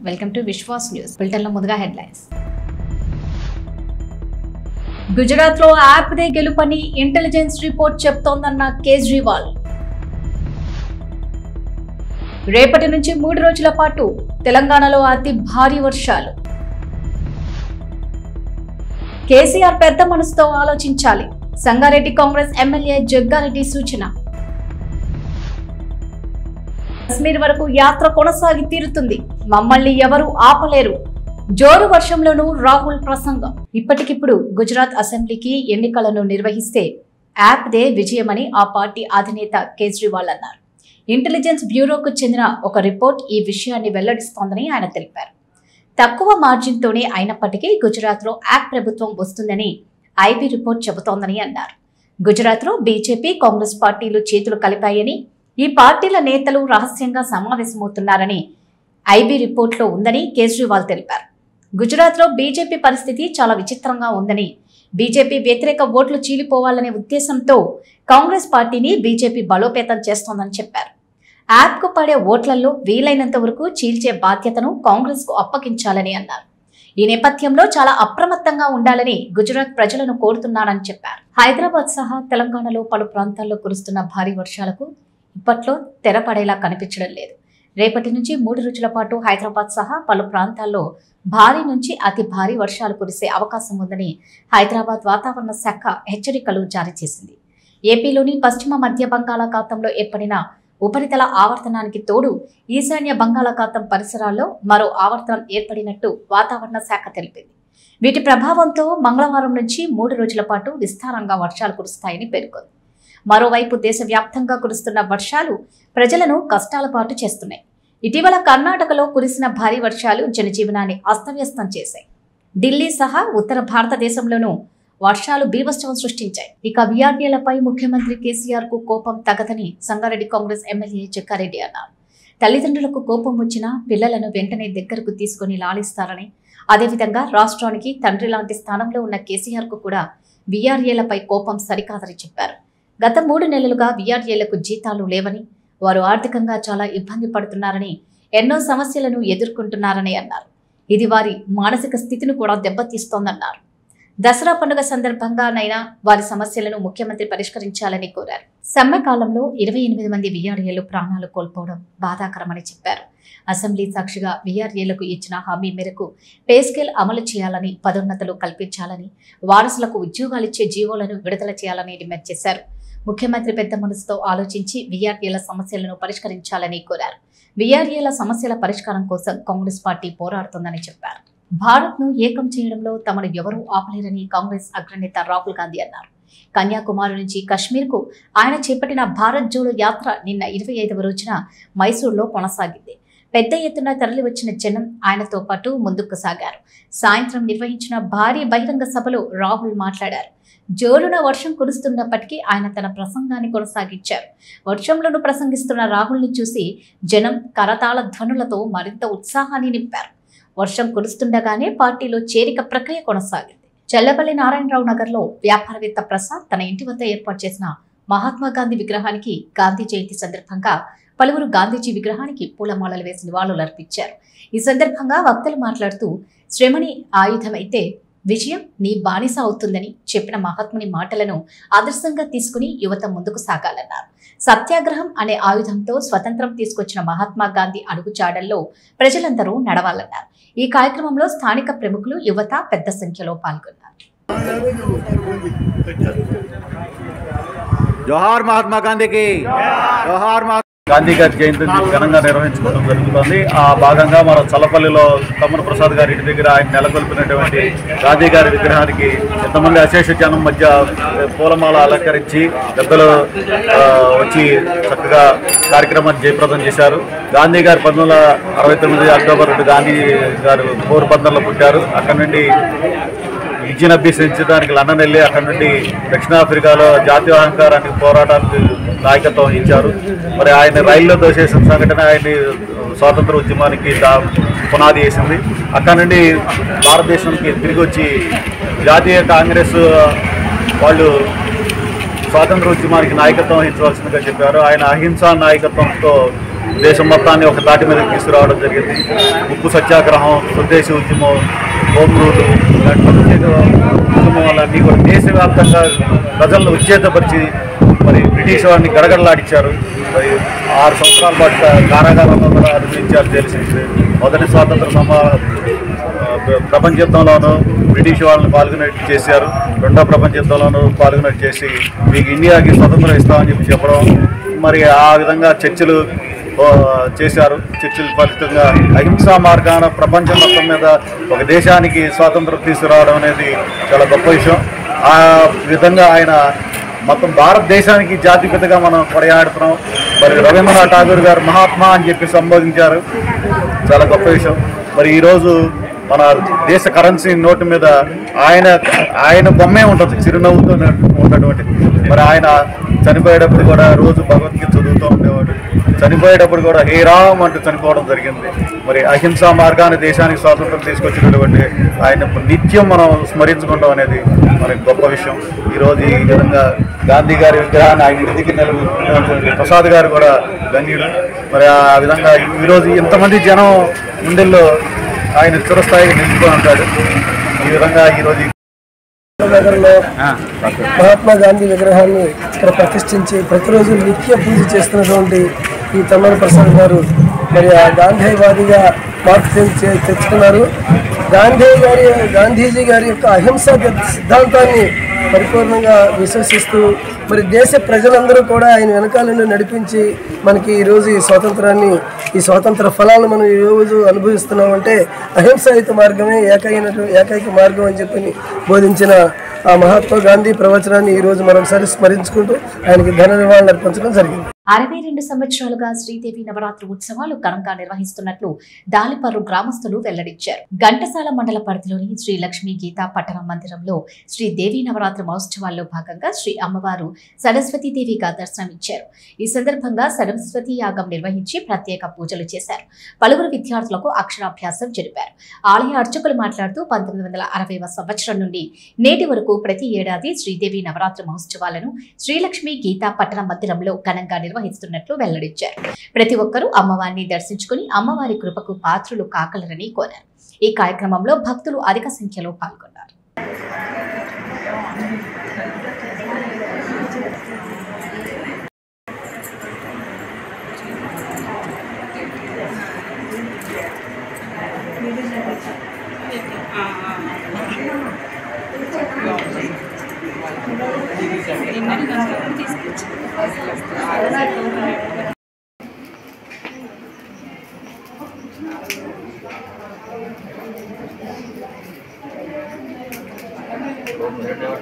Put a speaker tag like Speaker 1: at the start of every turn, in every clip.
Speaker 1: Welcome to Vishwas news బులెటిన్లో ముందుగా headlines గుజరాత్లో యాప్దే గెలుపని ఇంటెలిజెన్స్ రిపోర్ట్ చెప్తోందన్న కేజ్రీవాల్ రేపటి నుంచి మూడు రోజుల పాటు తెలంగాణలో అతి భారీ వర్షాలు కేసీఆర్ పెద్ద మనసుతో ఆలోచించాలి సంగారెడ్డి కాంగ్రెస్ ఎమ్మెల్యే జగ్గారెడ్డి సూచన కశ్మీర్ వరకు యాత్ర కొనసాగి తీరుతుంది మమ్మల్ని ఎవరు ఆపలేరు జోరు వర్షంలోనూ రాహుల్ ప్రసంగం ఇప్పటికిప్పుడు గుజరాత్ అసెంబ్లీకి ఎన్నికలను నిర్వహిస్తే యాప్ దే విజయమని ఆ పార్టీ అధినేత కేజ్రీవాల్ అన్నారు ఇంటెలిజెన్స్ బ్యూరోకు చెందిన ఒక రిపోర్ట్ ఈ విషయాన్ని వెల్లడిస్తోందని ఆయన తెలిపారు తక్కువ మార్జిన్తోనే అయినప్పటికీ గుజరాత్లో యాప్ ప్రభుత్వం వస్తుందని ఐబీ రిపోర్ట్ చెబుతోందని అన్నారు గుజరాత్లో బీజేపీ కాంగ్రెస్ పార్టీలు చేతులు కలిపాయని ఈ పార్టీల నేతలు రహస్యంగా సమావేశమవుతున్నారని ఐబీ రిపోర్ట్లో ఉందని కేజ్రీవాల్ తెలిపారు గుజరాత్లో బీజేపీ పరిస్థితి చాలా విచిత్రంగా ఉందని బీజేపీ వ్యతిరేక ఓట్లు చీలిపోవాలనే ఉద్దేశంతో కాంగ్రెస్ పార్టీని బీజేపీ బలోపేతం చేస్తోందని చెప్పారు యాప్కు పడే ఓట్లలో వీలైనంత వరకు చీల్చే బాధ్యతను కాంగ్రెస్కు అప్పగించాలని అన్నారు ఈ నేపథ్యంలో చాలా అప్రమత్తంగా ఉండాలని గుజరాత్ ప్రజలను కోరుతున్నానని చెప్పారు హైదరాబాద్ సహా తెలంగాణలో పలు ప్రాంతాల్లో కురుస్తున్న భారీ వర్షాలకు ఇప్పట్లో తెరపడేలా కనిపించడం లేదు రేపటి నుంచి మూడు రోజుల పాటు హైదరాబాద్ సహా పలు ప్రాంతాల్లో భారీ నుంచి అతి భారీ వర్షాలు కురిసే అవకాశం ఉందని హైదరాబాద్ వాతావరణ శాఖ హెచ్చరికలు జారీ చేసింది ఏపీలోని పశ్చిమ మధ్య బంగాళాఖాతంలో ఏర్పడిన ఉపరితల ఆవర్తనానికి తోడు ఈశాన్య బంగాళాఖాతం పరిసరాల్లో మరో ఆవర్తనం ఏర్పడినట్టు వాతావరణ శాఖ తెలిపింది వీటి ప్రభావంతో మంగళవారం నుంచి మూడు రోజుల పాటు విస్తారంగా వర్షాలు కురుస్తాయని పేర్కొంది మరోవైపు దేశవ్యాప్తంగా కురుస్తున్న వర్షాలు ప్రజలను కష్టాల పాటు చేస్తున్నాయి ఇటీవల కర్ణాటకలో కురిసిన భారీ వర్షాలు జనజీవనాన్ని అస్తవ్యస్తం చేశాయి ఢిల్లీ సహా ఉత్తర భారతదేశంలోనూ వర్షాలు బీభత్సవం సృష్టించాయి ఇక విఆర్ఏలపై ముఖ్యమంత్రి కేసీఆర్ కు కోపం తగదని సంగారెడ్డి కాంగ్రెస్ ఎమ్మెల్యే జక్కారెడ్డి అన్నారు తల్లిదండ్రులకు కోపం వచ్చినా పిల్లలను వెంటనే దగ్గరకు తీసుకుని లాలిస్తారని అదేవిధంగా రాష్ట్రానికి తండ్రి లాంటి స్థానంలో ఉన్న కేసీఆర్ కు కూడా విఆర్ఏలపై కోపం సరికాదని చెప్పారు గత మూడు నెలలుగా విఆర్ఏలకు జీతాలు లేవని వారు ఆర్థికంగా చాలా ఇబ్బంది పడుతున్నారని ఎన్నో సమస్యలను ఎదుర్కొంటున్నారని అన్నారు ఇది వారి మానసిక స్థితిని కూడా దెబ్బతీస్తోందన్నారు దసరా పండుగ సందర్భంగానైనా వారి సమస్యలను ముఖ్యమంత్రి పరిష్కరించాలని కోరారు సమ్మె కాలంలో ఇరవై ఎనిమిది మంది విఆర్ఏలు ప్రాణాలు కోల్పోవడం బాధాకరమని చెప్పారు అసెంబ్లీ సాక్షిగా విఆర్ఏలకు ఇచ్చిన హామీ మేరకు పే స్కేల్ అమలు చేయాలని పదోన్నతులు కల్పించాలని వారసులకు ఉద్యోగాలిచ్చే జీవోలను విడుదల చేయాలని డిమాండ్ చేశారు ముఖ్యమంత్రి పెద్ద మనసుతో ఆలోచించి విఆర్ఏల సమస్యలను పరిష్కరించాలని కోరారు విఆర్ఏల సమస్యల పరిష్కారం కోసం కాంగ్రెస్ పార్టీ పోరాడుతోందని చెప్పారు భారత్ ను ఏకం చేయడంలో తమను ఎవరూ ఆపలేరని కాంగ్రెస్ అగ్రనేత రాహుల్ గాంధీ అన్నారు కన్యాకుమారి నుంచి కశ్మీర్ కు ఆయన చేపట్టిన భారత్ జోడో యాత్ర నిన్న ఇరవై ఐదవ రోజున మైసూర్లో కొనసాగింది పెద్ద ఎత్తున తరలి వచ్చిన జనం ఆయనతో పాటు ముందుకు సాగారు సాయంత్రం నిర్వహించిన భారీ బహిరంగ సభలో రాహుల్ మాట్లాడారు జోరున వర్షం కురుస్తున్నప్పటికీ ఆయన తన ప్రసంగాన్ని కొనసాగించారు వర్షంలోనూ ప్రసంగిస్తున్న రాహుల్ని చూసి జనం కరతాళ ధ్వనులతో మరింత ఉత్సాహాన్ని నింపారు వర్షం కురుస్తుండగానే పార్టీలో చేరిక ప్రక్రియ కొనసాగింది చెల్లపల్లి నారాయణరావు నగర్లో వ్యాపారవేత్త ప్రసాద్ తన ఇంటి వద్ద ఏర్పాటు చేసిన మహాత్మా గాంధీ విగ్రహానికి గాంధీ జయంతి సందర్భంగా పలువురు గాంధీజీ విగ్రహానికి పూలమాలలు వేసి నివాళులు అర్పించారు ఈ సందర్భంగా వక్తలు మాట్లాడుతూ శ్రమని ఆయుధమైతే విజయం నీ బానిస అవుతుందని చెప్పిన మహాత్ముని మాటలను ఆదర్శంగా తీసుకుని యువత ముందుకు సాగాలన్నారు సత్యాగ్రహం అనే ఆయుధంతో స్వతంత్రం తీసుకొచ్చిన మహాత్మా గాంధీ అడుగుజాడల్లో ప్రజలందరూ నడవాలన్నారు ఈ కార్యక్రమంలో స్థానిక ప్రముఖులు యువత పెద్ద సంఖ్యలో పాల్గొన్నారు
Speaker 2: జోహార్ మహాత్మా గాంధీకి జోహార్ మహాత్మా గాంధీ గారి జయంతిని ఘనంగా నిర్వహించుకోవడం జరుగుతుంది ఆ భాగంగా మన చల్లపల్లిలో తమ్ముడు ప్రసాద్ గారి ఇంటి దగ్గర ఆయన నెలకొల్పినటువంటి గాంధీ గారి విగ్రహానికి ఎంతమంది అశేష జనం మధ్య పూలమాల అలంకరించి పెద్దలు ఆ, వచ్చి చక్కగా కార్యక్రమాన్ని జయప్రదం చేశారు గాంధీ గారు పంతొమ్మిది వందల అరవై తొమ్మిది అక్టోబర్ రెండు గాంధీ గారు పోర్బందర్లో పుట్టారు అక్కడ నుండి విద్యను అభ్యసించడానికి లండన్ వెళ్ళి అక్కడ నుండి దక్షిణాఫ్రికాలో జాతీయ అహంకారానికి పోరాటానికి నాయకత్వం వహించారు మరి ఆయన రైల్లో దోసేసిన సంఘటన ఆయన్ని స్వాతంత్ర ఉద్యమానికి దా పునాది వేసింది అక్కడ నుండి భారతదేశానికి తిరిగి వచ్చి జాతీయ కాంగ్రెస్ వాళ్ళు స్వాతంత్ర ఉద్యమానికి నాయకత్వం వహించవలసిందిగా చెప్పారు ఆయన అహింసా నాయకత్వంతో దేశం మొత్తాన్ని ఒక తాటి మీద తీసుకురావడం జరిగింది ఉప్పు సత్యాగ్రహం స్వదేశీ ఉద్యమం హోమ్ రూలు ఇలాంటి ప్రత్యేక ఉద్యమాలన్నీ కూడా దేశవ్యాప్తంగా ప్రజలను ఉచ్చేతపరిచి మరి బ్రిటిష్ వారిని గడగడలాడించారు మరి ఆరు సంవత్సరాల పాటు కారాగారంలో కూడా అనుభవించారు తెలిసింది మొదటి స్వాతంత్ర సమా ప్ర- ప్రపంచ యుద్ధంలోనూ బ్రిటిష్ వాళ్ళని పాల్గొనేట్టు చేశారు రెండో ప్రపంచ యుద్ధంలోనూ పాల్గొనేట్టు చేసి మీకు ఇండియాకి స్వతంత్రం ఇస్తామని చెప్పి చెప్పడం మరి ఆ విధంగా చర్చలు ఆ, చేశారు చర్చల ఫలితంగా అహింసా మార్గాన ప్రపంచం మొత్తం మీద ఒక దేశానికి స్వాతంత్రం తీసుకురావడం అనేది చాలా గొప్ప విషయం ఆ విధంగా ఆయన మొత్తం భారతదేశానికి జాతిపితగా మనం కొడయాడుతున్నాం మరి రవీంద్రనాథ్ ఠాగూర్ గారు మహాత్మా అని చెప్పి సంబోధించారు చాలా గొప్ప విషయం మరి ఈరోజు మన దేశ కరెన్సీ నోటు మీద ఆయన ఆయన బొమ్మే ఉంటుంది చిరునవ్వుతో ఉన్నటువంటి మరి ఆయన చనిపోయేటప్పుడు కూడా రోజు భగవద్గీత చదువుతూ ఉండేవాడు చనిపోయేటప్పుడు కూడా హే రామ్ అంటూ చనిపోవడం జరిగింది మరి అహింసా మార్గాన్ని దేశానికి స్వాతంత్రం తీసుకొచ్చినటువంటి ఆయన నిత్యం మనం స్మరించుకుంటాం అనేది మరి గొప్ప విషయం ఈరోజు ఈ విధంగా గాంధీ గారి విగ్రహాన్ని ఆయన ఇంటికి నిలబెట్టినటువంటి ప్రసాద్ గారు కూడా గంగీడు మరి ఆ విధంగా ఈరోజు ఇంతమంది జనం ముందెల్లో ఆయన చిరస్థాయికి నిలుచుకొని ఉంటాడు ఈ విధంగా ఈరోజు ఈ
Speaker 3: నగర్లో మహాత్మా గాంధీ విగ్రహాన్ని ఇక్కడ ప్రతిష్ఠించి ప్రతిరోజు నిత్య పూజ చేస్తున్నటువంటి ఈ తమ్మన ప్రసాద్ గారు మరి ఆ గాంధీవాదిగా మార్పు తె- తెచ్చుకున్నారు గాంధీ గారి గాంధీజీ గారి యొక్క అహింస సిద్ధాంతాన్ని పరిపూర్ణంగా విశ్వసిస్తూ మరి దేశ ప్రజలందరూ కూడా ఆయన వెనకాలను నడిపించి మనకి ఈరోజు ఈ స్వాతంత్రాన్ని ఈ స్వాతంత్ర ఫలాలను మనం ఈ రోజు అనుభవిస్తున్నామంటే అహింసాయుత మార్గమే ఏకైన ఏకైక మార్గం అని చెప్పి బోధించిన ఆ మహాత్మా గాంధీ ప్రవచనాన్ని ఈ రోజు మరొకసారి స్మరించుకుంటూ ఆయనకి ధన నివాళులు అర్పించడం జరిగింది
Speaker 1: అరవై రెండు సంవత్సరాలుగా శ్రీదేవి నవరాత్రి ఉత్సవాలు ఘనంగా నిర్వహిస్తున్నట్లు దాలిపర్రు గ్రామస్తులు వెల్లడించారు ఘంటసాల మండల పరిధిలోని శ్రీ లక్ష్మీ గీతా పట్టణ మందిరంలో శ్రీ దేవి నవరాత్రి మహోత్సవాల్లో భాగంగా శ్రీ అమ్మవారు సరస్వతీదేవిగా దర్శనమిచ్చారు ఈ సందర్భంగా సరస్వతి యాగం నిర్వహించి ప్రత్యేక పూజలు చేశారు పలువురు విద్యార్థులకు అక్షరాభ్యాసం జరిపారు ఆలయ అర్చకులు మాట్లాడుతూ పంతొమ్మిది వందల అరవైవ సంవత్సరం నుండి నేటి వరకు ప్రతి ఏడాది శ్రీదేవి నవరాత్రి మహోత్సవాలను శ్రీలక్ష్మి గీతా పట్టణ మందిరంలో ఘనంగా నిర్వహిస్తున్నట్లు వెల్లడించారు ప్రతి ఒక్కరూ అమ్మవారిని దర్శించుకుని అమ్మవారి కృపకు పాత్రులు కాగలరని కోరారు ఈ కార్యక్రమంలో భక్తులు అధిక సంఖ్యలో పాల్గొన్నారు
Speaker 4: ఓం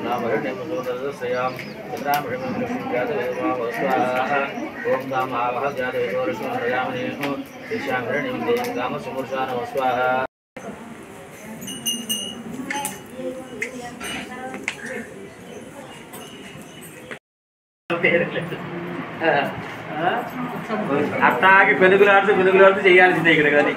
Speaker 4: ఓం దామావహ జాతవేదోరశ్వరయామనే దిశాంహరణిం దేయం కామ సుమూర్షాన స్వాహ అట్టాకి పెనుగులాడుతూ పెనుగులాడుతూ చేయాల్సిందే ఇక్కడ కానీ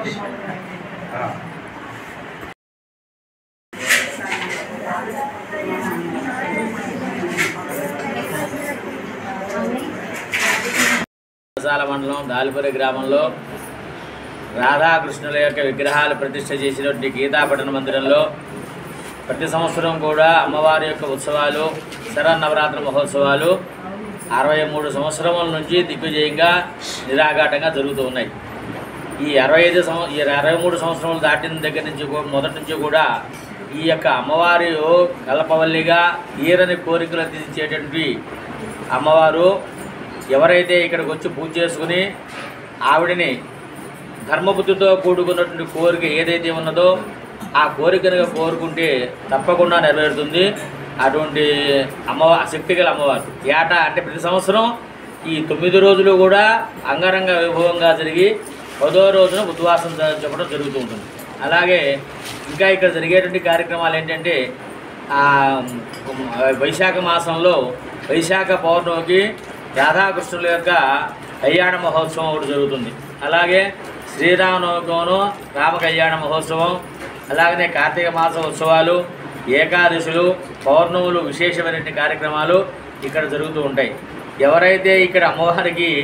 Speaker 4: రసాల మండలం దాలిపురి గ్రామంలో రాధాకృష్ణుల యొక్క విగ్రహాలు ప్రతిష్ఠ చేసినటువంటి గీతాపట్టణ మందిరంలో ప్రతి సంవత్సరం కూడా అమ్మవారి యొక్క ఉత్సవాలు శరన్నవరాత్రి మహోత్సవాలు అరవై మూడు సంవత్సరముల నుంచి దిగ్విజయంగా నిరాఘాటంగా జరుగుతూ ఉన్నాయి ఈ అరవై ఐదు సంవ ఈ అరవై మూడు సంవత్సరాలు దాటిన దగ్గర నుంచి కూ- మొదటి నుంచి కూడా ఈ యొక్క అమ్మవారి కల్పవల్లిగా తీరని కోరికలు తీర్చేటువంటి అమ్మవారు ఎవరైతే ఇక్కడికి వచ్చి పూజ చేసుకుని ఆవిడని ధర్మబుద్ధితో కూడుకున్నటువంటి కోరిక ఏదైతే ఉన్నదో ఆ కోరికను కోరుకుంటే తప్పకుండా నెరవేరుతుంది అటువంటి అమ్మవారు శక్తి గల అమ్మవారు ఏటా అంటే ప్రతి సంవత్సరం ఈ తొమ్మిది రోజులు కూడా అంగరంగ వైభవంగా జరిగి పదో రోజున ఉద్వాసం జ- చెప్పడం జరుగుతూ ఉంటుంది అలాగే ఇంకా ఇక్కడ జరిగేటువంటి కార్యక్రమాలు ఏంటంటే ఆ, ఉమ్, వైశాఖ మాసంలో వైశాఖ పౌర్ణమికి రాధాకృష్ణుల యొక్క కళ్యాణ మహోత్సవం ఒకటి జరుగుతుంది అలాగే శ్రీరామనవమిలోను రామ కళ్యాణ మహోత్సవం అలాగనే కార్తీక మాస ఉత్సవాలు ఏకాదశులు పౌర్ణములు విశేషమైనటువంటి కార్యక్రమాలు ఇక్కడ జరుగుతూ ఉంటాయి ఎవరైతే ఇక్కడ అమ్మవారికి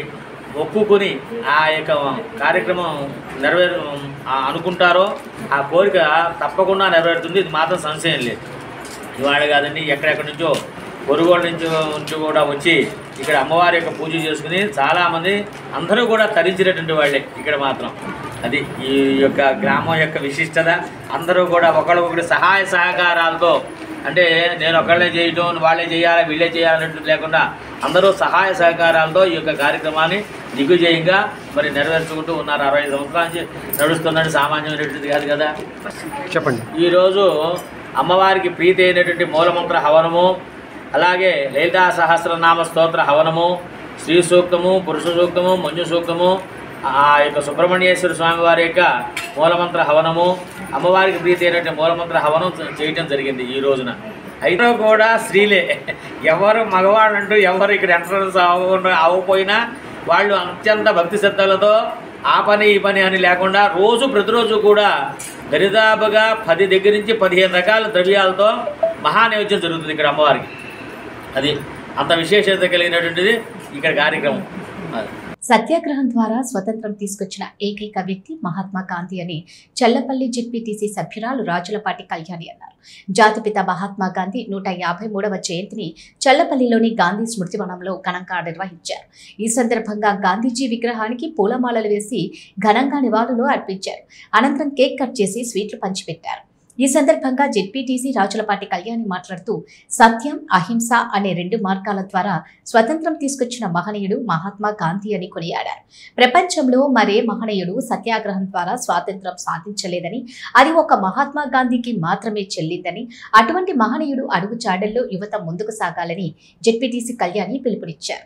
Speaker 4: ఒప్పుకొని ఆ యొక్క కార్యక్రమం నెరవేరు ఆ అనుకుంటారో ఆ కోరిక తప్పకుండా నెరవేరుతుంది ఇది మాత్రం సంశయం లేదు ఇవాళ కాదండి ఎక్కడెక్కడి నుంచో పొరుగుల నుంచి నుంచి కూడా వచ్చి ఇక్కడ అమ్మవారి యొక్క పూజ చేసుకుని చాలామంది అందరూ కూడా తరించినటువంటి వాళ్ళే ఇక్కడ మాత్రం అది ఈ యొక్క గ్రామం యొక్క విశిష్టత అందరూ కూడా ఒకళ్ళొకటి సహాయ సహకారాలతో అంటే నేను ఒకళ్ళే చేయటం వాళ్ళే చేయాలి వీళ్ళే చేయాలన్నట్టు లేకుండా అందరూ సహాయ సహకారాలతో ఈ యొక్క కార్యక్రమాన్ని దిగ్విజయంగా మరి నెరవేర్చుకుంటూ ఉన్నారు అరవై సంవత్సరాల నుంచి నడుస్తుందంటే సామాన్యమైనటువంటిది కాదు కదా
Speaker 5: చెప్పండి
Speaker 4: ఈరోజు అమ్మవారికి ప్రీతి అయినటువంటి మూలమంత్ర హవనము అలాగే లలితా సహస్రనామ స్తోత్ర హవనము శ్రీ సూక్తము పురుష సూక్తము మంజు సూక్తము ఆ యొక్క సుబ్రహ్మణ్యేశ్వర స్వామి వారి యొక్క మూలమంత్ర హవనము అమ్మవారికి ప్రీతి అయినటువంటి మూలమంత్ర హవనం చేయటం జరిగింది ఈ రోజున అయితే కూడా స్త్రీలే ఎవరు మగవాళ్ళు అంటూ ఎవరు ఇక్కడ ఎంట్రన్స్ అవ్వకుండా అవ్వకపోయినా వాళ్ళు అత్యంత భక్తి శ్రద్ధలతో ఆ పని ఈ పని అని లేకుండా రోజు ప్రతిరోజు కూడా దరిదాపుగా పది దగ్గర నుంచి పదిహేను రకాల ద్రవ్యాలతో మహానైవేద్యం జరుగుతుంది ఇక్కడ అమ్మవారికి అది అంత విశేషత కలిగినటువంటిది ఇక్కడ కార్యక్రమం అది
Speaker 1: సత్యాగ్రహం ద్వారా స్వతంత్రం తీసుకొచ్చిన ఏకైక వ్యక్తి మహాత్మా గాంధీ అని చెల్లపల్లి జెడ్పీటీసీ సభ్యురాలు రాజులపాటి కళ్యాణి అన్నారు జాతిపిత మహాత్మా గాంధీ నూట యాభై మూడవ జయంతిని చెల్లపల్లిలోని గాంధీ స్మృతివనంలో ఘనంగా నిర్వహించారు ఈ సందర్భంగా గాంధీజీ విగ్రహానికి పూలమాలలు వేసి ఘనంగా నివాళులు అర్పించారు అనంతరం కేక్ కట్ చేసి స్వీట్లు పంచిపెట్టారు ఈ సందర్భంగా జెడ్పీటీసీ రాజులపాటి కళ్యాణి మాట్లాడుతూ సత్యం అహింస అనే రెండు మార్గాల ద్వారా స్వతంత్రం తీసుకొచ్చిన మహనీయుడు మహాత్మా గాంధీ అని కొనియాడారు ప్రపంచంలో మరే మహనీయుడు సత్యాగ్రహం ద్వారా స్వాతంత్రం సాధించలేదని అది ఒక మహాత్మా గాంధీకి మాత్రమే చెల్లిందని అటువంటి మహనీయుడు అడుగు చాడల్లో యువత ముందుకు సాగాలని జెడ్పీటీసీ కళ్యాణి పిలుపునిచ్చారు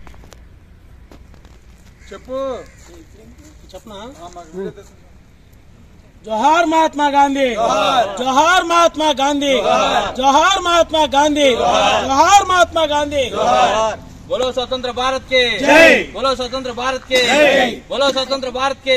Speaker 6: చెప్పు చెప్పనా జోహార్ మహాత్మా గాంధీ జోహార్ మహాత్మా గాంధీ జోహార్ మహాత్మా గాంధీ జోహార్ మహాత్మా గాంధీ
Speaker 7: बोलो स्वतंत्र भारत के
Speaker 6: जय।
Speaker 7: बोलो स्वतंत्र भारत के
Speaker 6: जय।
Speaker 7: बोलो स्वतंत्र भारत के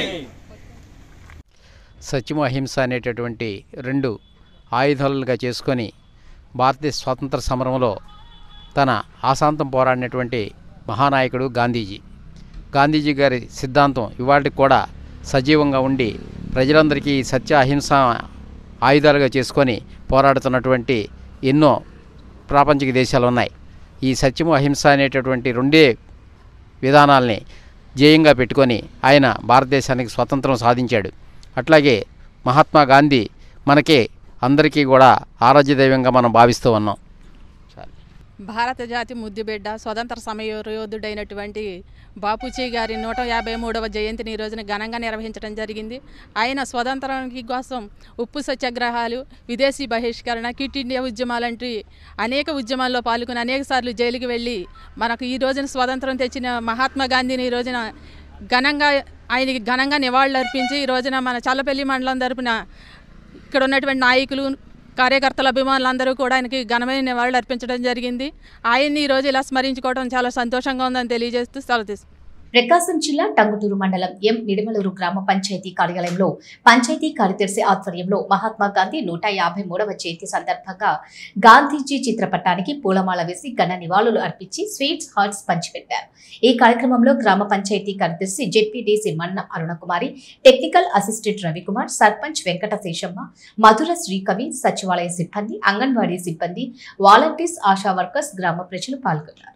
Speaker 5: సత్యము అహింస అనేటటువంటి రెండు ఆయుధాలుగా చేసుకొని భారతదేశ స్వాతంత్ర సమరంలో తన ఆశాంతం పోరాడినటువంటి మహానాయకుడు గాంధీజీ గాంధీజీ గారి సిద్ధాంతం ఇవాళకి కూడా సజీవంగా ఉండి ప్రజలందరికీ సత్య అహింస ఆయుధాలుగా చేసుకొని పోరాడుతున్నటువంటి ఎన్నో ప్రాపంచిక దేశాలు ఉన్నాయి ఈ సత్యము అహింస అనేటటువంటి రెండే విధానాల్ని ధ్యేయంగా పెట్టుకొని ఆయన భారతదేశానికి స్వతంత్రం సాధించాడు అట్లాగే మహాత్మా గాంధీ మనకి అందరికీ కూడా ఆరాధ్య దైవంగా మనం భావిస్తూ ఉన్నాం
Speaker 8: భారత జాతి ముద్దుబిడ్డ స్వతంత్ర సమరయోధుడైనటువంటి బాపూజీ గారి నూట యాభై మూడవ జయంతిని ఈ రోజున ఘనంగా నిర్వహించడం జరిగింది ఆయన స్వతంత్రానికి కోసం ఉప్పు సత్యాగ్రహాలు విదేశీ బహిష్కరణ కిట్ ఇండియా ఉద్యమాలంటి అనేక ఉద్యమాల్లో పాల్గొని అనేక సార్లు జైలుకి వెళ్ళి మనకు ఈ రోజున స్వతంత్రం తెచ్చిన మహాత్మా గాంధీని ఈ రోజున ఘనంగా ఆయనకి ఘనంగా నివాళులు అర్పించి ఈ రోజున మన చల్లపల్లి మండలం తరపున ఇక్కడ ఉన్నటువంటి నాయకులు కార్యకర్తల అభిమానులు అందరూ కూడా ఆయనకి ఘనమైన నివాళులు అర్పించడం జరిగింది ఆయన్ని ఈ రోజు ఇలా స్మరించుకోవడం చాలా సంతోషంగా ఉందని తెలియజేస్తూ సెలవు తీసుకుంటున్నాను.
Speaker 1: ప్రకాశం జిల్లా టంగుటూరు మండలం ఎం నిడమలూరు గ్రామ పంచాయతీ కార్యాలయంలో పంచాయతీ కార్యదర్శి ఆధ్వర్యంలో మహాత్మా గాంధీ నూట యాభై మూడవ జయంతి సందర్భంగా గాంధీజీ చిత్రపటానికి పూలమాల వేసి ఘన నివాళులు అర్పించి స్వీట్స్ హార్ట్స్ పంచిపెట్టారు ఈ కార్యక్రమంలో గ్రామ పంచాయతీ కార్యదర్శి ZPTC Manna Arunakumari technical assistant Ravikumar sarpanch Venkata Seshamma Madhura Srikavi సచివాలయ సిబ్బంది అంగన్వాడీ సిబ్బంది వాలంటీర్స్ ఆశా వర్కర్స్ గ్రామ ప్రజలు పాల్గొన్నారు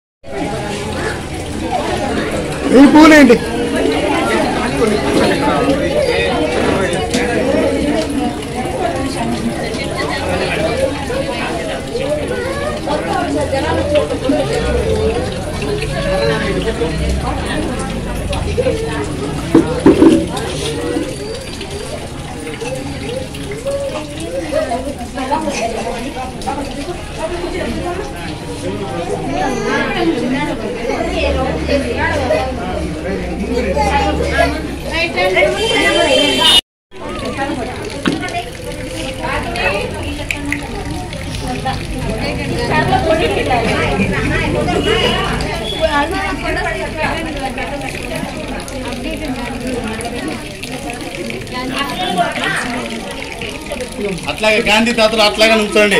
Speaker 3: ఈ పూలేంటి
Speaker 2: అట్లాగే గాంధీ తాతలు అట్లాగే నుంచోండి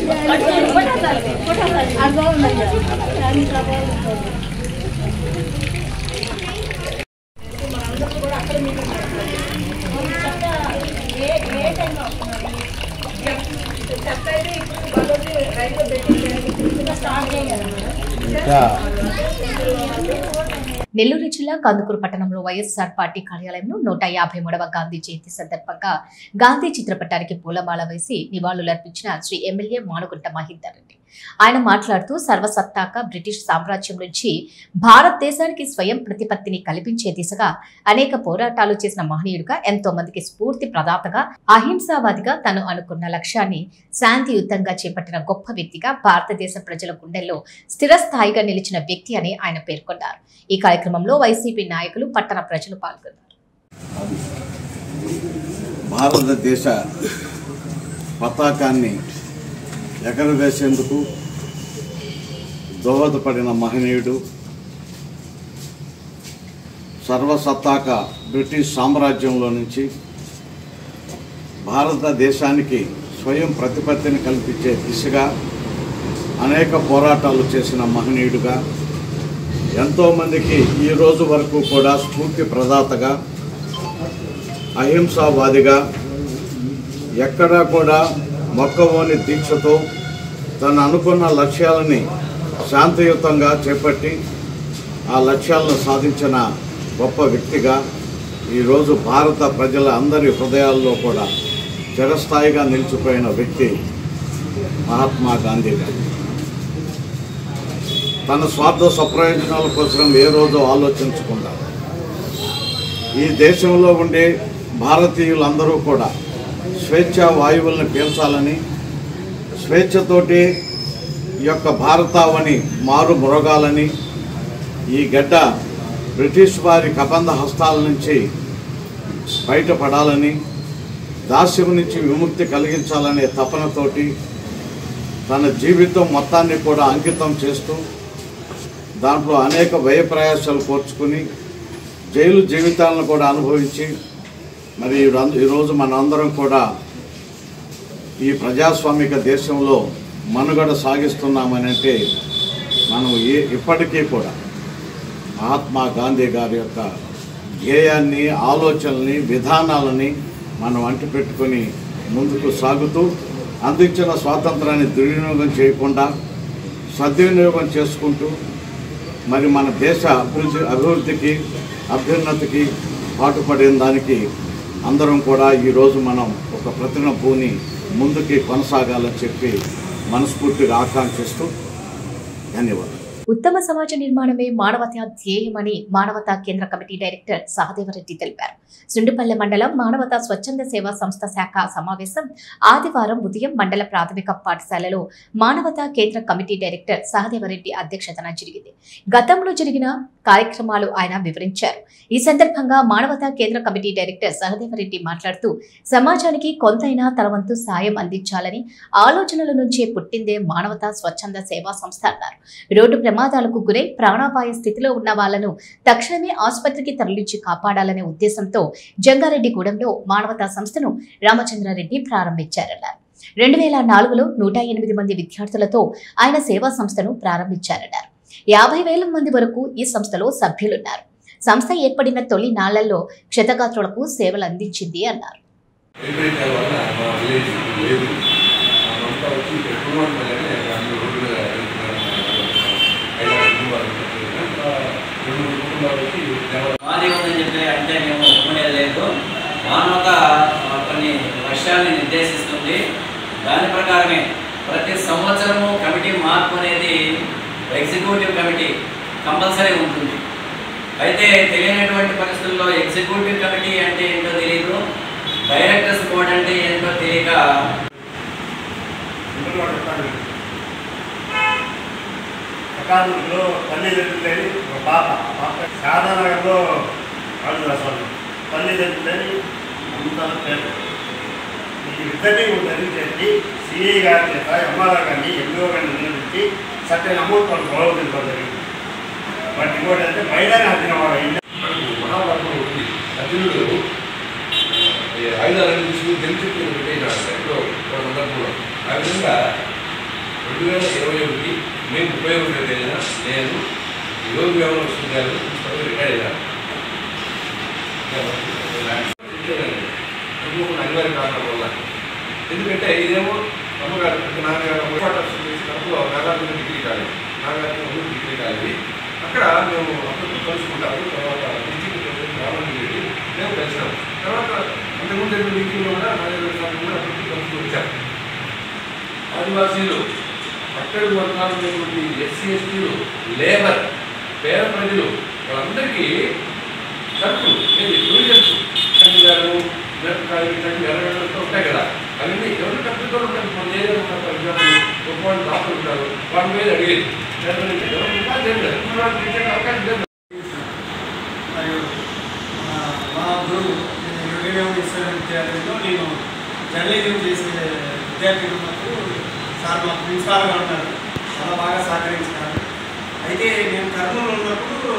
Speaker 1: నెల్లూరు జిల్లా కందుకూరు పట్టణంలో వైఎస్ఆర్ పార్టీ కార్యాలయంలో నూట యాభై మూడవ గాంధీ జయంతి సందర్భంగా గాంధీ చిత్రపటానికి పూలమాల వేసి నివాళులర్పించిన శ్రీ ఎమ్మెల్యే మానుగుంట మహేందర్ రెడ్డి ఆయన మాట్లాడుతూ సర్వసత్తాక బ్రిటిష్ సామ్రాజ్యం నుంచి భారతదేశానికి స్వయం ప్రతిపత్తిని కల్పించే దిశగా అనేక పోరాటాలు చేసిన మహనీయుడిగా ఎంతో మందికి స్ఫూర్తి ప్రదాతగా అహింసావాదిగా తను అనుకున్న లక్ష్యాన్ని శాంతియుతంగా చేపట్టిన గొప్ప వ్యక్తిగా భారతదేశ ప్రజల గుండెల్లో స్థిరస్థాయిగా నిలిచిన వ్యక్తి అని ఆయన పేర్కొన్నారు ఈ కార్యక్రమంలో వైసీపీ నాయకులు పట్టణ ప్రజలు పాల్గొన్నారు
Speaker 9: భారతదేశ పతాకాన్ని ఎగరవేసేందుకు దోహదపడిన మహనీయుడు సర్వసత్తాక బ్రిటిష్ సామ్రాజ్యంలో నుంచి భారతదేశానికి స్వయం ప్రతిపత్తిని కల్పించే దిశగా అనేక పోరాటాలు చేసిన మహనీయుడుగా ఎంతోమందికి ఈ రోజు వరకు కూడా స్ఫూర్తి ప్రదాతగా అహింసావాదిగా ఎక్కడా కూడా మొక్కవోని దీక్షతో తను అనుకున్న లక్ష్యాలని శాంతియుతంగా చేపట్టి ఆ లక్ష్యాలను సాధించిన గొప్ప వ్యక్తిగా ఈరోజు భారత ప్రజల అందరి హృదయాల్లో కూడా చిరస్థాయిగా నిలిచిపోయిన వ్యక్తి మహాత్మా గాంధీ గారు తన స్వార్థ స్వప్రయోజనాల కోసం ఏ రోజు ఆలోచించకుండా ఈ దేశంలో ఉండే భారతీయులందరూ కూడా స్వేచ్ఛ వాయువులను పీల్చాలని స్వేచ్ఛతోటి ఈ యొక్క భారతావని మారు మురగాలని ఈ గడ్డ బ్రిటిష్ వారి కబంధ హస్తాల నుంచి బయటపడాలని దాస్యం నుంచి విముక్తి కలిగించాలనే తపనతోటి తన జీవితం మొత్తాన్ని కూడా అంకితం చేస్తూ దాంట్లో అనేక వ్యయ ప్రయాసాలు కోర్చుకుని జైలు జీవితాలను కూడా అనుభవించి మరి ఈరోజు- ఈరోజు మనందరం కూడా ఈ ప్రజాస్వామిక దేశంలో మనుగడ సాగిస్తున్నామని అంటే మనం ఏ ఇప్పటికీ కూడా మహాత్మా గాంధీ గారి యొక్క ధ్యేయాన్ని ఆలోచనల్ని విధానాలని మనం అంటిపెట్టుకొని ముందుకు సాగుతూ అందించిన స్వాతంత్రాన్ని దుర్వినియోగం చేయకుండా సద్వినియోగం చేసుకుంటూ మరి మన దేశ అభివృద్ధి అభివృద్ధికి అభ్యున్నతికి పాటుపడిన దానికి అందరం కూడా ఈరోజు మనం ఒక ప్రతిన భూని ముందుకి కొనసాగాలని చెప్పి మనస్ఫూర్తిగా ఆకాంక్షిస్తూ ధన్యవాదాలు
Speaker 1: ఉత్తమ సమాజ నిర్మాణమే మానవతా ధ్యేయమని మానవతా కేంద్ర కమిటీ డైరెక్టర్ సహదేవరెడ్డి తెలిపారు సుండుపల్లె మండలం మానవతా స్వచ్ఛంద సేవా సంస్థ శాఖ సమావేశం ఆదివారం ఉదయం మండల ప్రాథమిక పాఠశాలలో మానవతా కేంద్ర కమిటీ డైరెక్టర్ సహదేవరెడ్డి అధ్యక్షతన జరిగింది గతంలో జరిగిన కార్యక్రమాలు ఆయన వివరించారు ఈ సందర్భంగా మానవతా కేంద్ర కమిటీ డైరెక్టర్ సహదేవరెడ్డి మాట్లాడుతూ సమాజానికి కొంతైనా తన వంతు సాయం అందించాలని ఆలోచనల నుంచే పుట్టిందే మానవతా స్వచ్ఛంద సేవా సంస్థ అన్నారు రోడ్డు ప్రమాదాలకు గురై ప్రాణాపాయ స్థితిలో ఉన్న వాళ్లను తక్షణమే ఆసుపత్రికి తరలించి కాపాడాలనే ఉద్దేశంతో జంగారెడ్డిగూడెంలో మానవతా సంస్థను రామచంద్రారెడ్డి ప్రారంభించారన్నారు రెండు వేల నాలుగులో నూట ఎనిమిది మంది విద్యార్థులతో ఆయన సేవా సంస్థను ప్రారంభించారన్నారు యాభై వేల మంది వరకు ఈ సంస్థలో సభ్యులున్నారు సంస్థ ఏర్పడిన తొలి నాళ్లలో క్షతగాత్రులకు సేవలు అందించింది అన్నారు
Speaker 10: వైపరీత్యాల వల్ల మా విలేజ్ లేదు మనంతా వచ్చి ఇక్కడ కుటుంబాల వల్లనే అందరూ రోడ్డు మీద ఐదు ఆరు కుటుంబాలు ఉంటాయి. రెండు మూడు కుటుంబాలు వచ్చి దేవాలయం
Speaker 4: మాది ఉందని చెప్పి అంటే మేము ఒప్పుకునేది లేదు మానవత ఆ, కొన్ని లక్ష్యాన్ని నిర్దేశిస్తుంది దాని ప్రకారమే ప్రతి సంవత్సరము కమిటీ మార్పు అనేది ఎగ్జిక్యూటివ్ కమిటీ కంపల్సరీ ఉంటుంది అయితే తెలియనటువంటి పరిస్థితుల్లో ఎగ్జిక్యూటివ్ కమిటీ అంటే ఏంటో తెలియదు డైరెక్టర్స్ బోర్డ్ అంటే ఏంటో తెలియక
Speaker 11: సకాలంలో తల్లిదండ్రులని ఒక పాప ఆ పాప సాధారణంలో వాళ్ళు అసలు తల్లిదండ్రులని అంత పేద ఈ ఇద్దరిని ధరించేసి సిఐ గారి చేత ఎంఆర్ఆర్ గారిని ఎంఓ గారిని నిలబెట్టి సరైన అమౌంట్ వాళ్ళు గౌరవించడం జరిగింది బట్ ఇంకోటి అంటే మైదాని హద్దిన వాడు అయింది
Speaker 10: మహాభారతం ఉంది అర్జునుడు ఈ ఆయుధాలను తీసుకుని తెలిసి పెట్టేసినాడు ఎప్పుడో ఒక సందర్భంలో ఆ విధంగా రెండు వేల ఇరవై ఒకటి మే ముప్పై ఒకటో తేదీన నేను యోగి వ్యవహార విశ్వవిద్యాలయం ప్రిన్సిపల్గా రిటైర్ అయ్యాను అనుకోకుండా అనివార్య కారణాల వల్ల ఎందుకంటే ఇదేమో అమ్మగారు అంటే నాన్నగారు క్వార్టర్స్ చేసి కడపలో నాగార్జున డిగ్రీ కాలేజ్ నాగార్జున ఉన్నత డిగ్రీ కాలేజ్ అక్కడ మేము అప్పుడు కలుసుకుంటాము తర్వాత డిస్ట్రిక్ట్ ప్రెసిడెంట్ రామన్ రెడ్డి మేము కలిసినాం తర్వాత అంతకుముందు జరిగిన మీటింగ్లో కూడా నాగేంద్ర స్వామి కూడా అప్పుడు కలుసుకుని వచ్చారు ఆదివాసీలు అక్కడి వర్గాలు ఉన్నటువంటి ఎస్సీ ఎస్టీలు లేబర్ పేద ప్రజలు వాళ్ళందరికీ సరుకులు ఏది ప్రొవిజన్స్ కందిగారు మిరపకాయలు ఇట్లాంటివి ఎర్రగడ్డలతో ఉంటాయి కదా అవన్నీ ఎవరు కట్టుతో ఉంటారు మన ఏరియాలో ఉన్న ఫర్ ఎగ్జాంపుల్ ఒక వాళ్ళు డాక్టర్ ఉంటారు వాళ్ళ మీద అడిగేది ఎవరు ఉపాధి ఏం లేదు ఉన్న వాళ్ళకి ఇచ్చే అవకాశం లేదు
Speaker 12: మరియు ఆ, మా గురువు యోగేదేవ విశ్వవిద్యాలయంలో నేను జర్నలిజం చేసే విద్యార్థి ఉన్నప్పుడు సార్ మా ప్రిన్సిపాల్గా ఉంటారు చాలా బాగా సహకరించినారు అయితే నేను కర్నూలు ఉన్నప్పుడు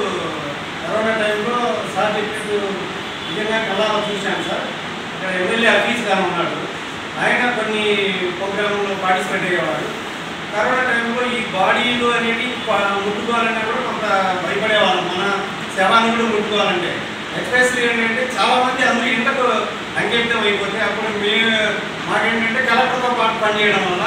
Speaker 12: కరోనా టైంలో సార్ చెప్పినట్టు నిజంగా కళాలో చూశాను సార్ అక్కడ ఎమ్మెల్యే అఫీస్ గారు ఉన్నాడు ఆయన కొన్ని ప్రోగ్రాంలో పార్టిసిపేట్ అయ్యేవాడు కరోనా టైంలో ఈ బాడీలు అనేవి ప- ముట్టుకోవాలన్నా కూడా కొంత భయపడేవాళ్ళం మన శవాన్ని కూడా ముట్టుకోవాలంటే ఎస్పెషల్లీ ఏంటంటే చాలా మంది అందరూ ఇంటకు అంకితం అయిపోతే అప్పుడు మేము మాకేంటంటే కలెక్టర్తో పాటు పనిచేయడం వల్ల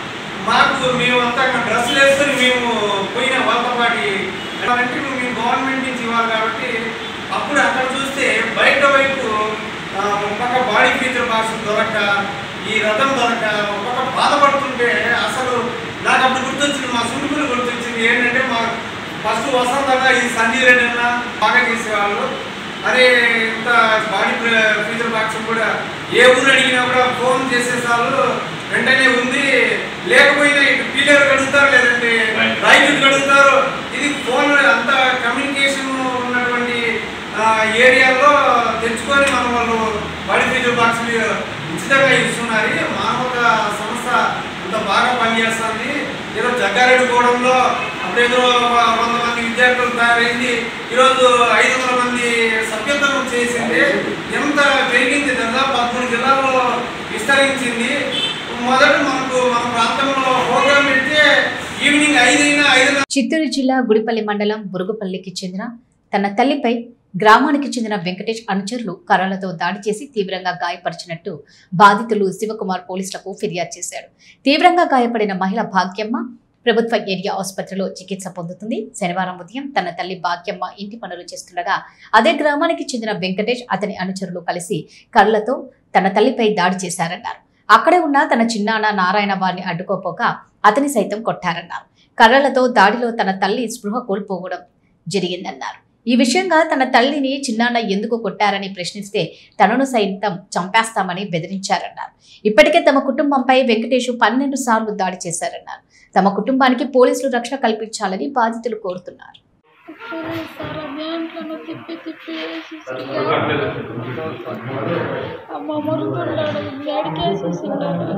Speaker 12: మాకు మేమంతా డ్రెస్సులు వేసుకొని మేము పోయిన వాళ్ళతో పాటు అంటే మేము గవర్నమెంట్ నుంచి ఇవ్వాలి కాబట్టి అప్పుడు అక్కడ చూస్తే బయట వైపు ఆ, ఒక పక్క బాడీ ఫీచర్ బాక్స్ దొరక్క ఈ రథం దొరక ఒక పక్క బాధపడుతుంటే అసలు నాకు అప్పుడు గుర్తొచ్చింది మా సుడుకులు గుర్తొచ్చింది ఏంటంటే మా ఫస్ట్ వసంతంగా ఈ సంజయ్ రెడ్డి అన్న బాగా చేసేవాళ్ళు అరే ఇంత బాడీ ఫీచర్ బాక్స్ కూడా ఏ ఊరు అడిగినా కూడా ఫోన్ చేసేసారు వెంటనే ఉంది లేకపోయినా ఇటు పీలర్ అడుగుతారు లేదంటే రైతులు అడుగుతారు ఇది ఫోన్ అంత కమ్యూనికేషన్ ఉన్నటువంటి ఆ, ఏరియాలో తెచ్చుకొని మనం వాళ్ళు బాడీ ఫీచర్ బాక్స్ ఉచితంగా ఇస్తున్నారు మానవ సంస్థ అంత బాగా పనిచేస్తుంది ఏదో జగ్గారెడ్డి గూడెంలో అప్పుడేదో వంద మంది విద్యార్థులు తయారైంది ఈరోజు ఐదు వందల మంది సభ్యత్వం చేసింది ఎంత పెరిగింది దాదాపు పదమూడు జిల్లాల్లో విస్తరించింది మొదట మనకు మన ప్రాంతంలో ప్రోగ్రాం పెడితే ఈవినింగ్ ఐదైనా ఐదు
Speaker 1: చిత్తూరు జిల్లా గుడిపల్లి మండలం బురుగుపల్లికి చెందిన తన తల్లిపై గ్రామానికి చెందిన వెంకటేష్ అనుచరులు కర్రలతో దాడి చేసి తీవ్రంగా గాయపరిచినట్టు బాధితులు శివకుమార్ పోలీసులకు ఫిర్యాదు చేశాడు తీవ్రంగా గాయపడిన మహిళ భాగ్యమ్మ ప్రభుత్వ ఏరియా ఆసుపత్రిలో చికిత్స పొందుతుంది శనివారం ఉదయం తన తల్లి భాగ్యమ్మ ఇంటి పనులు చేస్తుండగా అదే గ్రామానికి చెందిన వెంకటేష్ అతని అనుచరులు కలిసి కర్రలతో తన తల్లిపై దాడి చేశారన్నారు అక్కడే ఉన్న తన చిన్నాన్న నారాయణ వారిని అడ్డుకోపోగా అతని సైతం కొట్టారన్నారు కర్రలతో దాడిలో తన తల్లి స్పృహ కోల్పోవడం జరిగిందన్నారు ఈ విషయంగా తన తల్లిని చిన్నాన్న ఎందుకు కొట్టారని ప్రశ్నిస్తే తనను సైతం చంపేస్తామని బెదిరించారన్నారు ఇప్పటికే తమ కుటుంబంపై వెంకటేష్ పన్నెండు సార్లు దాడి చేశారన్నారు తమ కుటుంబానికి పోలీసులు రక్షణ కల్పించాలని బాధితులు కోరుతున్నారు
Speaker 13: సార్ దేంట్లోనూ తిప్పి తిప్పి వేసేసి అమ్మ మరుగుతున్నాడు మేడికేసేసిండాడు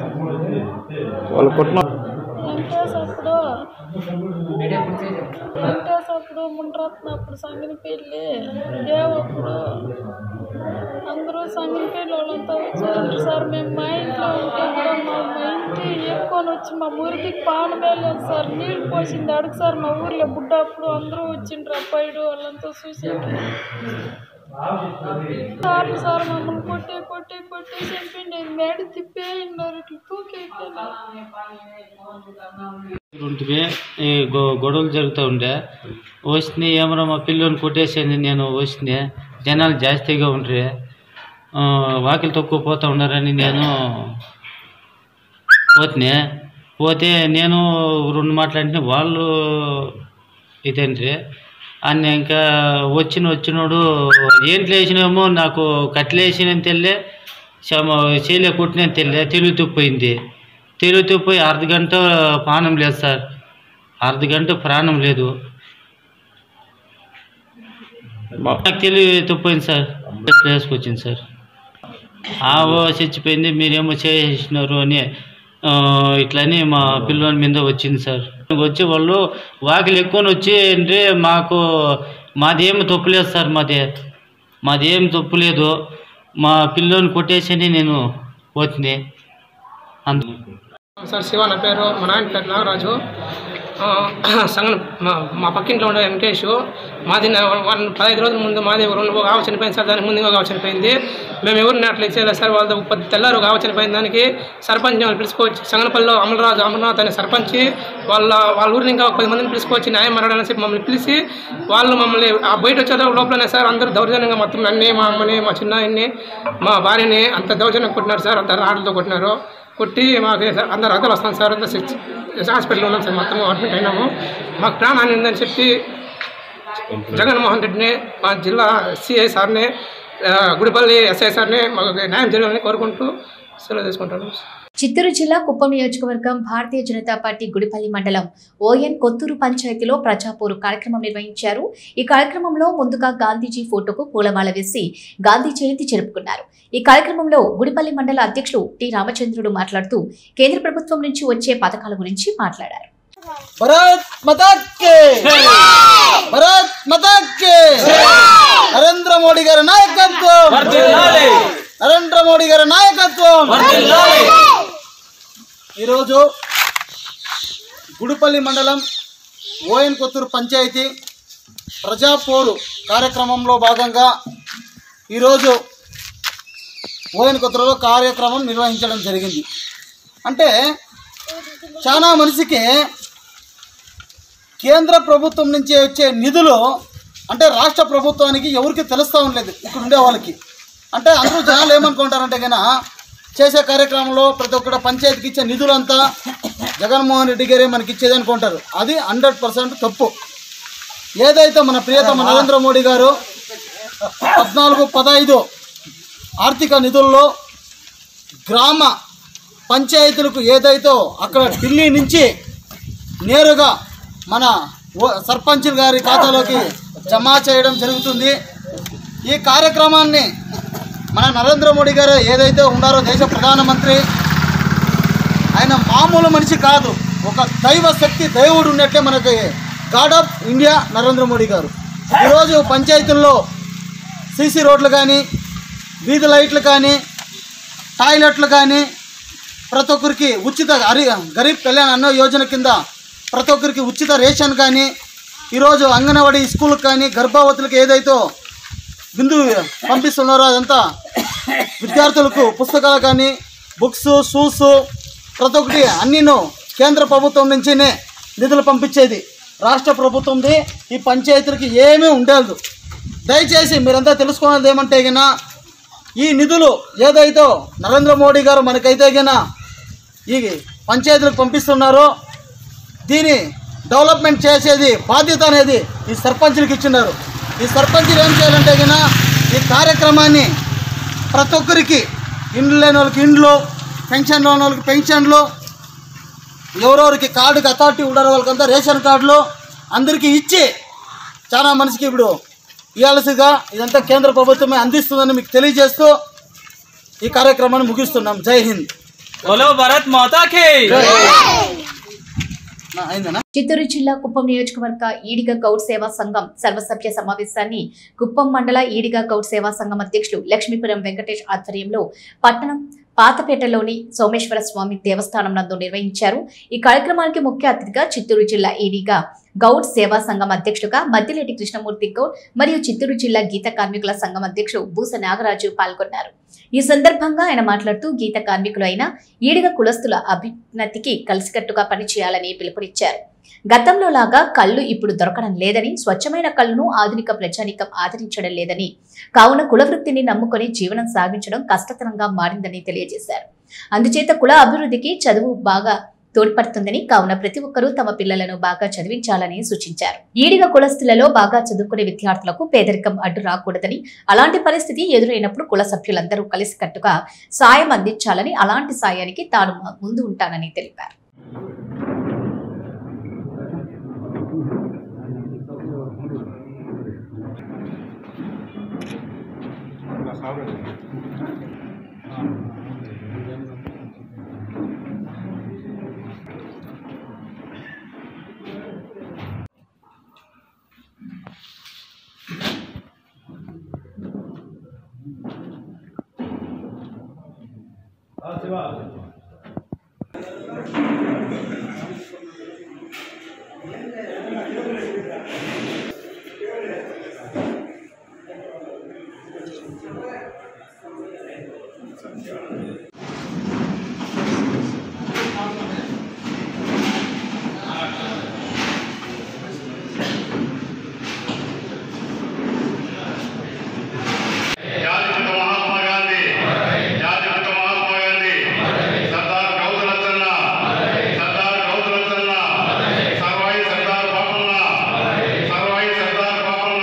Speaker 13: వెంకటేష్ అప్పుడు వెంకటేష్ అప్పుడు ముండ్రత్న అప్పుడు సంగిని పెళ్ళి దేవప్పుడు అందరూ సంగిని పెళ్ళి వాళ్ళంతా వచ్చారు సార్ మేము మా ఇంట్లో ఉంటే కూడా మా మా ఇంటి ఎక్కుకొని వచ్చి మా ఊరికి పానమే లేదు సార్ నీళ్ళు పోసింది అడుగు సార్ మా ఊర్లో బుడ్డ అప్పుడు అందరూ వచ్చిండ్రు అబ్బాయిడు వాళ్ళంతా చూసేది సార్ సార్ మమ్మల్ని కొట్టి కొట్టి కొట్టి చంపిండి మేడ తిప్పే ఉన్నారు ఇట్లా తూకేట్లేదు
Speaker 14: ఉంటే ఈ గొ- గొడవలు జరుగుతూ ఉండే వచ్చినాయి ఏమరా మా పిల్లని కొట్టేసింది నేను వచ్చినాయి జనాలు జాస్తిగా ఉండ్రి ఆ, వాకిలి తక్కువ పోతూ ఉన్నారని నేను పోతే పోతే నేను రెండు మాట్లాడితే వాళ్ళు ఇదేంటి అన్న ఇంకా వచ్చిన వచ్చినోడు ఏంట్లో వేసినామో నాకు కట్లేసిన తెల్లే చేయలే కుట్టిన తెల్లే తెలుగు తుప్పోయింది తెలుగు తుప్పోయి అర్ధ గంట ప్రాణం లేదు సార్ అర్ధ గంట ప్రాణం లేదు నాకు తెలివి తుప్పోయింది సార్ ప్లేస్కి వచ్చింది సార్ ఆవో చచ్చిపోయింది మీరేమో చేసినారు అని ఆ, ఇట్లని మా పిల్లోని మీద వచ్చింది సార్ వచ్చి వాళ్ళు వాకిలు ఎక్కువ వచ్చి అంటే మాకు మాదేం తప్పులేదు సార్ మాది మాదేం తప్పులేదు మా పిల్లోని కొట్టేసి నేను పోతుంది అందు
Speaker 15: సార్ శివ నా పేరు మా నాయన పేరు నాగరాజు ఆ, సంగం మా మా పక్కింట్లో ఉండే వెంకటేష్ మాది నా- వన్ పదహైదు రోజుల ముందు మాది రెండు ఒక ఆవు చనిపోయింది సార్ దానికి ముందు ఇంకొక ఆవు చనిపోయింది మేము ఎవరిని అట్లా ఇచ్చేయలేదు సార్ వాళ్ళ పది తెల్లారు ఒక ఆవు చనిపోయిన దానికి సర్పంచ్ వాళ్ళు పిలుచుకోవచ్చు సంగనపల్లిలో అమలరాజు అమర్నాథ్ అనే సర్పంచ్ వాళ్ళ వాళ్ళ ఊరిని ఇంకా ఒక పది మందిని పిలుచుకొచ్చి న్యాయం మరడాలని చెప్పి మమ్మల్ని పిలిచి వాళ్ళు మమ్మల్ని ఆ బయట వచ్చే లోపలనే సార్ అందరూ దౌర్జన్యంగా మొత్తం నన్ను మా అమ్మని మా చిన్నాయన్ని మా భార్యని అంత దౌర్జన్యం కొట్టినారు సార్ అంత రాళ్ళతో కొట్టినారు కొట్టి మాకు అందరు రద్దలు వస్తాం సార్ అంతా సిచ్- హాస్పిటల్లో ఉన్నాం సార్ మొత్తం అడ్మిట్ అయినాము మాకు ప్రాణాన్ని ఉందని చెప్పి జగన్మోహన్ రెడ్డిని మా జిల్లా సిఐ సార్ని ఆ, గుడిపల్లి ఎస్ఐ సార్ని మాకు న్యాయం జరగాలని కోరుకుంటూ సెలవు తీసుకుంటాను
Speaker 1: చిత్తూరు జిల్లా కుప్పం నియోజకవర్గం భారతీయ జనతా పార్టీ గుడిపల్లి మండలం ఓఎన్ కొత్తూరు పంచాయతీలో ప్రజాపోరు కార్యక్రమం నిర్వహించారు ఈ కార్యక్రమంలో ముందుగా గాంధీజీ ఫోటోకు పూలమాల వేసి గాంధీ జయంతి జరుపుకున్నారు ఈ కార్యక్రమంలో గుడిపల్లి మండల అధ్యక్షుడు టి రామచంద్రుడు మాట్లాడుతూ కేంద్ర ప్రభుత్వం నుంచి వచ్చే పథకాల గురించి మాట్లాడారు
Speaker 16: भारत माता के भारत माता के నరేంద్ర మోడీ గారి నాయకత్వం
Speaker 7: వర్ధిల్లాలి.
Speaker 16: నరేంద్ర మోడీ గారి నాయకత్వం
Speaker 7: వర్ధిల్లాలి.
Speaker 16: ఈరోజు గుడిపల్లి మండలం ఓఎన్ కొత్తూరు పంచాయతీ ప్రజాపోరు కార్యక్రమంలో భాగంగా ఈరోజు ఓఎన్ కొత్తూరులో కార్యక్రమం నిర్వహించడం జరిగింది అంటే చాలా మనిషికి కేంద్ర ప్రభుత్వం నుంచి వచ్చే నిధులు అంటే రాష్ట్ర ప్రభుత్వానికి ఎవరికి తెలుస్తూ ఉండలేదు ఇక్కడ ఉండే వాళ్ళకి అంటే అందరూ జనాలు ఏమనుకుంటారంటే కన్నా చేసే కార్యక్రమంలో ప్రతి ఒక్కటి పంచాయతీకి ఇచ్చే నిధులంతా జగన్మోహన్ రెడ్డి గారే మనకి ఇచ్చేది అనుకుంటారు అది హండ్రెడ్ పర్సెంట్ తప్పు ఏదైతే మన ప్రియతమ నరేంద్ర మోడీ గారు పద్నాలుగు పదహైదు ఆర్థిక నిధుల్లో గ్రామ పంచాయతీలకు ఏదైతే అక్కడ ఢిల్లీ నుంచి నేరుగా మన ఓ- సర్పంచ్ గారి ఖాతాలోకి జమ చేయడం జరుగుతుంది ఈ కార్యక్రమాన్ని మన నరేంద్ర మోడీ గారు ఏదైతే ఉన్నారో దేశ ప్రధానమంత్రి ఆయన మామూలు మనిషి కాదు ఒక దైవ శక్తి దేవుడు ఉన్నట్లే మనకి god of India Narendra Modi garu ఈరోజు పంచాయతీల్లో సీసీ రోడ్లు కానీ వీధి లైట్లు కానీ టాయిలెట్లు కానీ ప్రతి ఒక్కరికి ఉచిత హరి గరీబ్ కళ్యాణ్ అన్న యోజన కింద ప్రతి ఒక్కరికి ఉచిత రేషన్ కానీ ఈరోజు అంగన్వాడీ స్కూల్కి కానీ గర్భవతులకు ఏదైతే బిందు పంపిస్తున్నారో అదంతా విద్యార్థులకు పుస్తకాలు కానీ బుక్స్ షూస్ ప్రతి ఒక్కటి అన్నీను కేంద్ర ప్రభుత్వం నుంచినే నిధులు పంపించేది రాష్ట్ర ప్రభుత్వంది ఈ పంచాయతీలకి ఏమీ ఉండదు దయచేసి మీరంతా తెలుసుకున్నది ఏమంటే గిన ఈ నిధులు ఏదైతే నరేంద్ర మోడీ గారు మనకైతే గిన ఈ పంచాయతీలకు పంపిస్తున్నారో దీని డెవలప్మెంట్ చేసేది బాధ్యత అనేది ఈ సర్పంచులకు ఇచ్చినారు ఈ సర్పంచులు ఏం చేయాలంటే గిన ఈ కార్యక్రమాన్ని ప్రతి ఒక్కరికి ఇండ్లు లేని వాళ్ళకి ఇండ్లు పెన్షన్ లేని వాళ్ళకి పెన్షన్లు ఎవరెవరికి కార్డుకి అథారిటీ ఉండారో వాళ్ళకంతా రేషన్ కార్డులు అందరికీ ఇచ్చి చాలా మనిషికి ఇప్పుడు ఇవ్వాల్సిగా ఇదంతా కేంద్ర ప్రభుత్వమే అందిస్తుందని మీకు తెలియజేస్తూ ఈ కార్యక్రమాన్ని ముగిస్తున్నాం జై హింద్
Speaker 7: बोलो भारत माता की
Speaker 16: అయిందనా
Speaker 1: చిత్తూరు జిల్లా కుప్పం నియోజకవర్గ ఈడిగ గౌడ్ సేవా సంఘం సర్వసభ్య సమావేశాన్ని కుప్పం మండల ఈడిగ గౌడ్ సేవా సంఘం అధ్యక్షుడు లక్ష్మీపురం వెంకటేష్ ఆధ్వర్యంలో పట్టణం పాతపేటలోని సోమేశ్వర స్వామి దేవస్థానం నందు నిర్వహించారు ఈ కార్యక్రమానికి ముఖ్య అతిథిగా చిత్తూరు జిల్లా ఈడిగా గౌడ్ సేవా సంఘం అధ్యక్షుడుగా మద్దిలేటి కృష్ణమూర్తి గౌడ్ మరియు చిత్తూరు జిల్లా గీత కార్మికుల సంఘం అధ్యక్షుడు బూస నాగరాజు పాల్గొన్నారు ఈ సందర్భంగా ఆయన మాట్లాడుతూ గీత కార్మికులు అయిన ఈడిగ కులస్తుల అభ్యున్నతికి కలిసికట్టుగా పనిచేయాలని పిలుపునిచ్చారు గతంలో లాగా కళ్ళు ఇప్పుడు దొరకడం లేదని స్వచ్ఛమైన కళ్ళను ఆధునిక ప్రజానికం ఆదరించడం లేదని కావున కుల వృత్తిని నమ్ముకొని జీవనం సాగించడం కష్టతరంగా మారిందని తెలియజేశారు అందుచేత కుల అభివృద్ధికి చదువు బాగా తోడ్పడుతుందని కావున ప్రతి ఒక్కరూ తమ పిల్లలను బాగా చదివించాలని సూచించారు ఈడిగ కులస్తులలో బాగా చదువుకునే విద్యార్థులకు పేదరికం అడ్డు రాకూడదని అలాంటి పరిస్థితి ఎదురైనప్పుడు కుల సభ్యులందరూ కలిసికట్టుగా సాయం అందించాలని అలాంటి సాయానికి తాను ముందు ఉంటానని తెలిపారు
Speaker 11: జాతిపిత మహాత్మా గాంధీ జాతిపిత మహాత్మా గాంధీ సర్దార్ గౌతులచ్చన్న సర్దార్ గౌతులచ్చన్న సర్వాయి సర్దార్ పాపన్న సర్వాయి సర్దార్ పాపన్న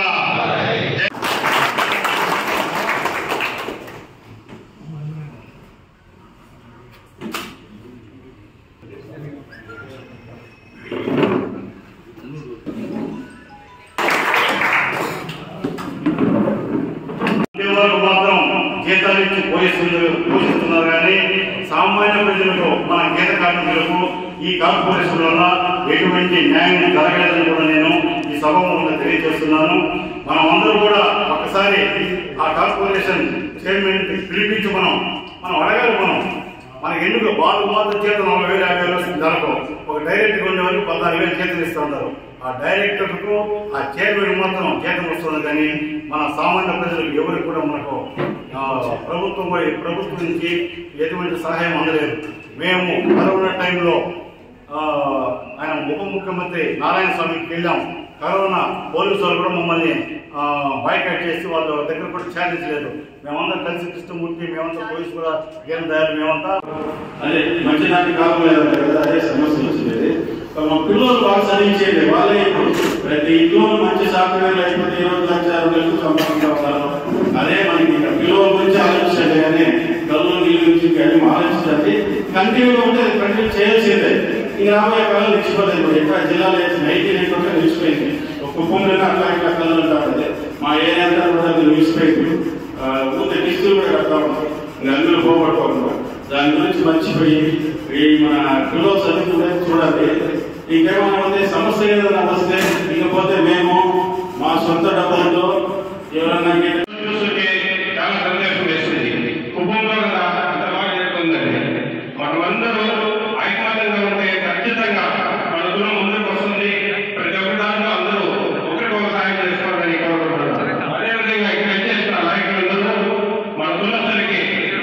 Speaker 11: ఉద్యోగాలు మాత్రం జీతాలు ఇచ్చి పోషిస్తున్నారు పోషిస్తున్నారు కానీ సామాన్య ప్రజలకు మన గీత కార్మికులకు ఈ కార్పొరేషన్ వల్ల ఎటువంటి న్యాయం జరగలేదని కూడా నేను ఈ సభ మూలంగా తెలియజేస్తున్నాను మనం అందరూ కూడా ఒకసారి ఆ కార్పొరేషన్ చైర్మన్ పిలిపించి మనం మనం అడగాలి మనం మనకి ఎందుకు బాలు మాత్రం చేత నలభై వేలు యాభై వేలు వస్తుంది ధరకు ఒక డైరెక్టర్ ఉండే వరకు పద్నాలుగు వేలు చేతులు ఇస్తూ ఉంటారు ఆ డైరెక్టర్కు ఆ చైర్మన్ మాత్రం జీతం వస్తుంది కానీ మన సామాన్య ప్రజలకు ఎవరికి కూడా మనకు ఆ, ప్రభుత్వం పోయి ప్రభుత్వం నుంచి ఎటువంటి సహాయం అందలేదు మేము కరోనా టైంలో ఆ, ఆయన ఉప ముఖ్యమంత్రి నారాయణ స్వామికి వెళ్ళాం కరోనా పోలీసు వాళ్ళు కూడా మమ్మల్ని బాయ్కాట్ చేసి వాళ్ళ దగ్గర కూడా ఛాలెంజ్ లేదు మేమంతా కలిసి కృష్ణమూర్తి మేమంతా పోలీసు కూడా గేమ్ తయారు మేమంతా
Speaker 17: అదే మంచి దానికి కావలేదంటే కదా అదే సమస్య వచ్చింది మా పిల్లలు బాగా చదివించేది వాళ్ళే ఇప్పుడు ప్రతి ఇంట్లో మంచి సాఫ్ట్వేర్ అయిపోతే ఈ రోజు లక్ష అరవై లక్షలు సంపాదించే ఉన్నారు అదే మనకి ఇక్కడ పిల్లల గురించి ఆలోచించండి కానీ కళ్ళు నీళ్ళ గురించి కానీ ఆలోచించండి కంటిన్యూగా ఉంటే కంటిన్యూ చేయాల్సిందే ఈ రాబోయే కాలం నిలిచిపోలేదు ఇప్పుడు ఎక్కడ జిల్లాలో నైన్టీన్ ఎయిట్ ఉంటే నిలిచిపోయింది ఒక్క భూమిలో అట్లా ఇట్లా కళ్ళు ఉంటారు మా ఏరియా అంతా కూడా నిలిచిపోయింది ఆ, ఊరికే కిస్తులు కూడా కడతా ఉంటాం ఇంకా అందరూ పోగొట్టుకోకుండా దాని గురించి మర్చిపోయి ఈ మన పిల్లలు చదువుకుంటే చూడాలి ఇంకేమైనా ఉంటే సమస్య ఏదైనా వస్తే ఇకపోతే మేము మా సొంత డబ్బులతో ఎవరన్నా
Speaker 11: చూస్తుంటే చాలా సందేశం వేస్తుంది కుటుంబంలో కదా అంత బాగా జరుగుతుందండి మనమందరూ ఐకమత్యంగా ఉంటే ఖచ్చితంగా మన దూరం ముందుకు వస్తుంది ప్రతి ఒక్క దాంట్లో అందరూ ఒకరికొక సాయం చేసుకోవాలని కోరుకుంటున్నాను అదేవిధంగా ఇక్కడ చేసిన నాయకులందరూ మన కులస్తులకి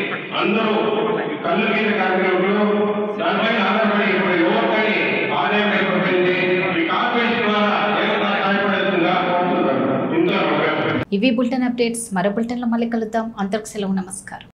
Speaker 11: అందరూ కళ్ళు గీత కార్యక్రమంలో దానిపైన ఆధారపడి ఇప్పుడు యువత కానీ ఆదాయం ఏర్పడింది ఈ కార్పొరేషన్ ద్వారా ఏమైనా సహాయపడేందుగా కోరుతున్నాను ఇంత
Speaker 1: ఇవి బులెటిన్ అప్డేట్స్ మరో బులెటిన్లో మళ్ళీ కలుద్దాం అంతకు సెలవు నమస్కారం